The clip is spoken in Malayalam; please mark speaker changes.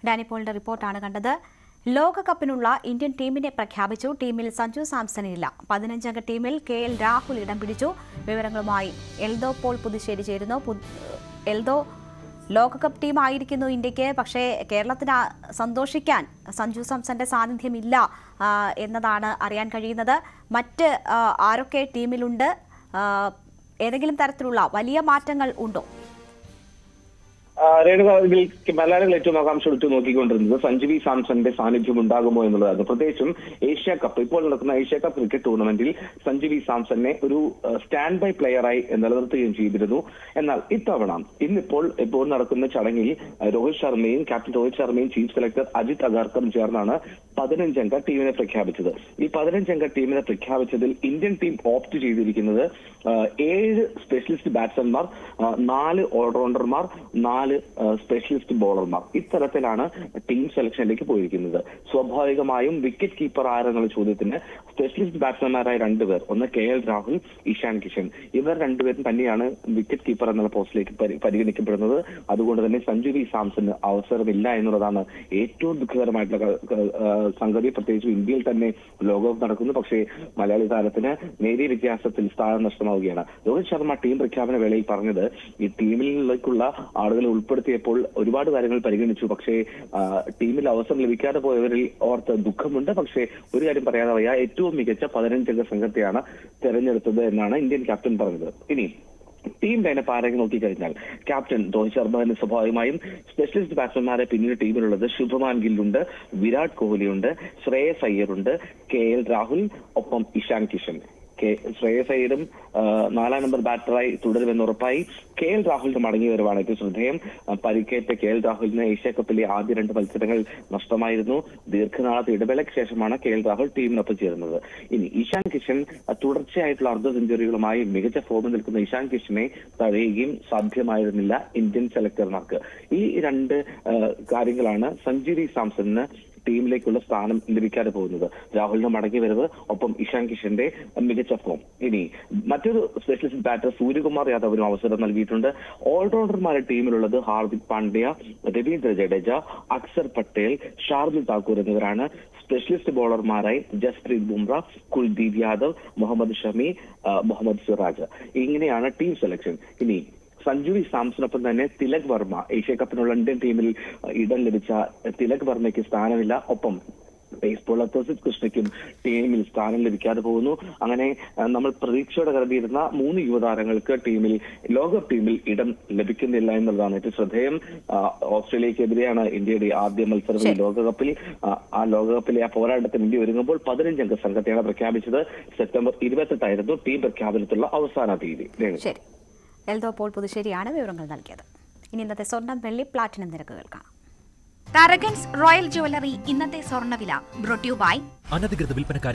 Speaker 1: ഡാനിപ്പോളിന്റെ റിപ്പോർട്ടാണ് കണ്ടത് ലോകകപ്പിനുള്ള ഇന്ത്യൻ ടീമിനെ പ്രഖ്യാപിച്ചു ടീമിൽ സഞ്ജു സാംസൺ ഇല്ല പതിനഞ്ചംഗ ടീമിൽ കെ എൽ രാഹുൽ ഇടം പിടിച്ചു വിവരങ്ങളുമായി എൽദോ പോൾ പുതുശ്ശേരി ചേരുന്നു പു- എൽദോ ലോകകപ്പ് ടീം ആയിരിക്കുന്നു ഇന്ത്യക്ക് പക്ഷേ കേരളത്തിന് ആ- സന്തോഷിക്കാൻ സഞ്ജു സാംസന്റെ സാന്നിധ്യമില്ല ആ, എന്നതാണ് അറിയാൻ കഴിയുന്നത് മറ്റ് ആ, ആരൊക്കെ ടീമിലുണ്ട് ആ, ഏതെങ്കിലും തരത്തിലുള്ള വലിയ മാറ്റങ്ങൾ ഉണ്ടോ
Speaker 2: ആ, രേണുക ഇതിൽ മലയാളികൾ ഏറ്റവും ആകാംക്ഷ എടുത്തു നോക്കിക്കൊണ്ടിരുന്നത് സഞ്ജുവി സാംസന്റെ സാന്നിധ്യം ഉണ്ടാകുമോ എന്നുള്ളതാണ് പ്രത്യേകിച്ചും ഏഷ്യ കപ്പ് ഇപ്പോൾ നടക്കുന്ന ഏഷ്യ കപ്പ് ക്രിക്കറ്റ് ടൂർണമെന്റിൽ സഞ്ജുവി സാംസനെ ഒരു സ്റ്റാൻഡ് ബൈ പ്ലെയറായി നിലനിർത്തുകയും ചെയ്തിരുന്നു എന്നാൽ ഇത്തവണ ഇന്നിപ്പോൾ ഇപ്പോൾ നടക്കുന്ന ചടങ്ങിൽ ആ, രോഹിത് ശർമ്മയും ക്യാപ്റ്റൻ രോഹിത് ശർമ്മയും ചീഫ് സെലക്ടർ അജിത് അഗാർക്കറും ചേർന്നാണ് പതിനഞ്ചംഗ ടീമിനെ പ്രഖ്യാപിച്ചത് ഈ പതിനഞ്ചംഗ ടീമിനെ പ്രഖ്യാപിച്ചതിൽ ഇന്ത്യൻ ടീം ഓപ്റ്റ് ചെയ്തിരിക്കുന്നത് ആ, ഏഴ് സ്പെഷ്യലിസ്റ്റ് ബാറ്റ്സ്മാൻമാർ ആ, നാല് ഓൾറൗണ്ടർമാർ നാല് ആ, സ്പെഷ്യലിസ്റ്റ് ബോളർമാർ ഇത്തരത്തിലാണ് ടീം സെലക്ഷനിലേക്ക് പോയിരിക്കുന്നത് സ്വാഭാവികമായും വിക്കറ്റ് കീപ്പർ ആരെന്നുള്ള ചോദ്യത്തിന് സ്പെഷ്യലിസ്റ്റ് ബാറ്റ്സ്മാൻമാരായ രണ്ടുപേർ ഒന്ന് കെ എൽ രാഹുൽ ഇഷാൻ കിഷൻ ഇവർ രണ്ടുപേരും തന്നെയാണ് വിക്കറ്റ് കീപ്പർ എന്നുള്ള പോസ്റ്റിലേക്ക് പരി- പരിഗണിക്കപ്പെടുന്നത് അതുകൊണ്ട് തന്നെ സഞ്ജു വി സാംസന് അവസരമില്ല എന്നുള്ളതാണ് ഏറ്റവും ദുഃഖകരമായിട്ടുള്ള ക- ക- ആ, സംഗതി പ്രത്യേകിച്ചും ഇന്ത്യയിൽ തന്നെ ലോകകപ്പ് നടക്കുന്നു പക്ഷേ മലയാളി താരത്തിന് നേരിയ വ്യത്യാസത്തിൽ സ്ഥാനം നഷ്ടമാവുകയാണ് രോഹിത് ശർമ്മ ടീം പ്രഖ്യാപന വേളയിൽ പറഞ്ഞത് ഈ ടീമിലേക്കുള്ള ആളുകളെ ഉൾപ്പെടുത്തിയപ്പോൾ ഒരുപാട് കാര്യങ്ങൾ പരിഗണിച്ചു പക്ഷേ ആ, ടീമിൽ അവസരം ലഭിക്കാതെ പോയവരിൽ ഓർത്ത് ദുഃഖമുണ്ട് പക്ഷേ ഒരു കാര്യം പറയാതെ വയ്യ ഏറ്റവും മികച്ച പതിനഞ്ചംഗ സംഘത്തെയാണ് തെരഞ്ഞെടുത്തത് എന്നാണ് ഇന്ത്യൻ ക്യാപ്റ്റൻ പറഞ്ഞത് ഇനി ടീം ലൈനപ്പ് ആരെങ്കിലും നോക്കിക്കഴിഞ്ഞാൽ ക്യാപ്റ്റൻ രോഹിത് ശർമ്മ തന്നെ സ്വാഭാവികമായും സ്പെഷ്യലിസ്റ്റ് ബാറ്റ്സ്മാൻമാരെ പിന്നീട് ടീമിലുള്ളത് ശുഭമാൻ ഗില്ലുണ്ട് വിരാട് കോഹ്ലിയുണ്ട് ശ്രേയസ് അയ്യറുണ്ട് കെ എൽ രാഹുൽ ഒപ്പം ഇഷാൻ കിഷൻ കെ ശ്രേയസ് അയ്യരും ആ, നാലാം നമ്പർ ബാറ്ററായി തുടരുമെന്ന് ഉറപ്പായി കെ എൽ രാഹുലിന്റെ മടങ്ങി വരവാണ് ഏറ്റവും ശ്രദ്ധേയം ആ, പരിക്കേറ്റ കെ എൽ രാഹുലിന് ഏഷ്യ കപ്പിലെ ആദ്യ രണ്ട് മത്സരങ്ങൾ നഷ്ടമായിരുന്നു ദീർഘനാളത്തെ ഇടവേളയ്ക്ക് ശേഷമാണ് കെ എൽ രാഹുൽ ടീമിനൊപ്പം ചേരുന്നത് ഇനി ഇഷാൻ കിഷൻ ആ, തുടർച്ചയായിട്ടുള്ള അർദ്ധ സെഞ്ചുറികളുമായി മികച്ച ഫോമിൽ നിൽക്കുന്ന ഇഷാൻ കിഷനെ തഴയുകയും സാധ്യമായിരുന്നില്ല ഇന്ത്യൻ സെലക്ടർമാർക്ക് ഈ രണ്ട് ആ, കാര്യങ്ങളാണ് സഞ്ജുരി സാംസണിന് ടീമിലേക്കുള്ള സ്ഥാനം ലഭിക്കാതെ പോകുന്നത് രാഹുലിന്റെ മടങ്ങി വരവ് ഒപ്പം ഇഷാൻ കിഷന്റെ മികച്ച ഫോം ഇനി മറ്റൊരു സ്പെഷ്യലിസ്റ്റ് ബാറ്റർ സൂര്യകുമാർ യാദവിനും അവസരം നൽകിയിട്ടുണ്ട് ഓൾറൗണ്ടർമാരുടെ ടീമിലുള്ളത് ഹാർദിക് പാണ്ഡ്യ രവീന്ദ്ര ജഡേജ അക്സർ പട്ടേൽ ഷാർദുൽ താക്കൂർ എന്നിവരാണ് സ്പെഷ്യലിസ്റ്റ് ബോളർമാരായി ജസ്പ്രീത് ബുംറ കുൽദീപ് യാദവ് മുഹമ്മദ് ഷമി ആ, മുഹമ്മദ് സിറാജ് ഇങ്ങനെയാണ് ടീം സെലക്ഷൻ ഇനി സഞ്ജു വി സാംസണൊപ്പം തന്നെ തിലക് വർമ്മ ഏഷ്യ കപ്പിനുള്ള ഇന്ത്യൻ ടീമിൽ ഇടം ലഭിച്ച തിലക് വർമ്മയ്ക്ക് സ്ഥാനമില്ല ഒപ്പം പേസ് ബോളർ പ്രസിദ് കൃഷ്ണയ്ക്കും ടീമിൽ സ്ഥാനം ലഭിക്കാതെ പോകുന്നു അങ്ങനെ ആ, നമ്മൾ പ്രതീക്ഷയോടെ കരുതിയിരുന്ന മൂന്ന് യുവതാരങ്ങൾക്ക് ടീമിൽ ലോകകപ്പ് ടീമിൽ ഇടം ലഭിക്കുന്നില്ല എന്നുള്ളതാണ് ഏറ്റവും ശ്രദ്ധേയം ആ, ഓസ്ട്രേലിയക്കെതിരെയാണ് ഇന്ത്യയുടെ ആദ്യ മത്സരം ഈ
Speaker 1: ശരി.
Speaker 2: ലോകകപ്പിൽ ആ, ആ ലോകകപ്പിലെ ആ പോരാട്ടത്തിന് ഇന്ത്യ ഒരുങ്ങുമ്പോൾ പതിനഞ്ചംഗ സംഘത്തെയാണ് പ്രഖ്യാപിച്ചത് സെപ്റ്റംബർ ഇരുപത്തെട്ടായിരുന്നു ടീം പ്രഖ്യാപനത്തിലുള്ള അവസാന തീയതി രേണു.
Speaker 1: ശരി എൽദോ പോൾ പുതുശ്ശേരിയാണ് വിവരങ്ങൾ നൽകിയത് ഇനി ഇന്നത്തെ സ്വർണ്ണം വെള്ളി പ്ലാറ്റിനം നിരക്കുകൾ കാണാം
Speaker 3: തരകൻസ് റോയൽ ജ്വല്ലറി ഇന്നത്തെ സ്വർണ്ണവില ബ്രോട്യൂ ബൈ
Speaker 4: അനധികൃത വിൽപ്പനക്കാരെ